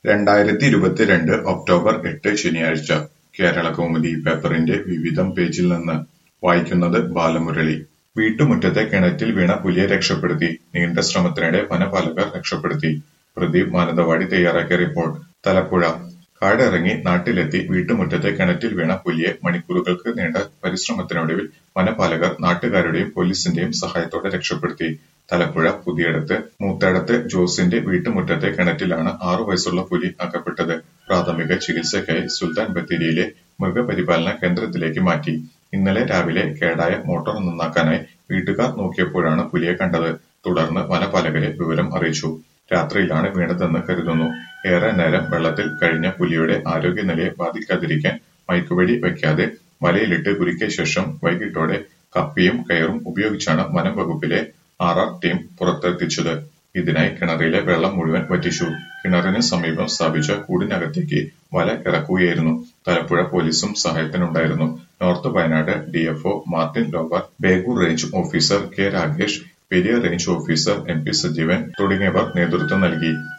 രണ്ടായിരത്തി ഇരുപത്തിരണ്ട് ഒക്ടോബർ എട്ട് ശനിയാഴ്ച കേരളകൗമുദി പേപ്പറിന്റെ വിവിധം പേജിൽ നിന്ന് വായിക്കുന്നത് ബാലമുരളി വീട്ടുമുറ്റത്തെ കിണറ്റിൽ വീണ പുലിയെ രക്ഷപ്പെടുത്തി നീണ്ട ശ്രമത്തിനിടെ വനപാലകർ രക്ഷപ്പെടുത്തി പ്രദീപ് മാനന്തവാടി തയ്യാറാക്കിയ റിപ്പോർട്ട് തലപ്പുഴ കാടിറങ്ങി നാട്ടിലെത്തി വീട്ടുമുറ്റത്തെ കിണറ്റിൽ വീണ പുലിയെ മണിക്കൂറുകൾക്ക് നീണ്ട പരിശ്രമത്തിനൊടുവിൽ വനപാലകർ നാട്ടുകാരുടെയും പോലീസിന്റെയും സഹായത്തോടെ രക്ഷപ്പെടുത്തി തലപ്പുഴ പുതിയടത്ത് മൂത്തേടത്ത് ജോസിന്റെ വീട്ടുമുറ്റത്തെ കിണറ്റിലാണ് ആറു വയസ്സുള്ള പുലി അകപ്പെട്ടത് പ്രാഥമിക ചികിത്സയ്ക്കായി സുൽത്താൻ ബത്തേരിയിലെ മൃഗപരിപാലന കേന്ദ്രത്തിലേക്ക് മാറ്റി ഇന്നലെ രാവിലെ കേടായ മോട്ടോർ നന്നാക്കാനായി വീട്ടുകാർ നോക്കിയപ്പോഴാണ് പുലിയെ കണ്ടത് തുടർന്ന് വനപാലകരെ വിവരം അറിയിച്ചു രാത്രിയിലാണ് വീണതെന്ന് കരുതുന്നു ഏറെ നേരം വെള്ളത്തിൽ കഴിഞ്ഞ പുലിയുടെ ആരോഗ്യനിലയെ ബാധിക്കാതിരിക്കാൻ മയക്കുവെടി വയ്ക്കാതെ വലയിലിട്ട് കുരുക്കിയ ശേഷം വൈകിട്ടോടെ കപ്പിയും കയറും ഉപയോഗിച്ചാണ് വനം വകുപ്പിലെ ആർ ആർ ടീം പുറത്തെത്തിച്ചത് ഇതിനായി കിണറിലെ വെള്ളം മുഴുവൻ വറ്റിച്ചു കിണറിന് സമീപം സ്ഥാപിച്ച കൂടിനകത്തേക്ക് വല ഇറക്കുകയായിരുന്നു തലപ്പുഴ പോലീസും സഹായത്തിനുണ്ടായിരുന്നു north Wayanad DFO Martin lower Begur range officer K Rakesh Periya range officer M P Sajeevan തുടങ്ങിയവർ നേതൃത്വം നൽകി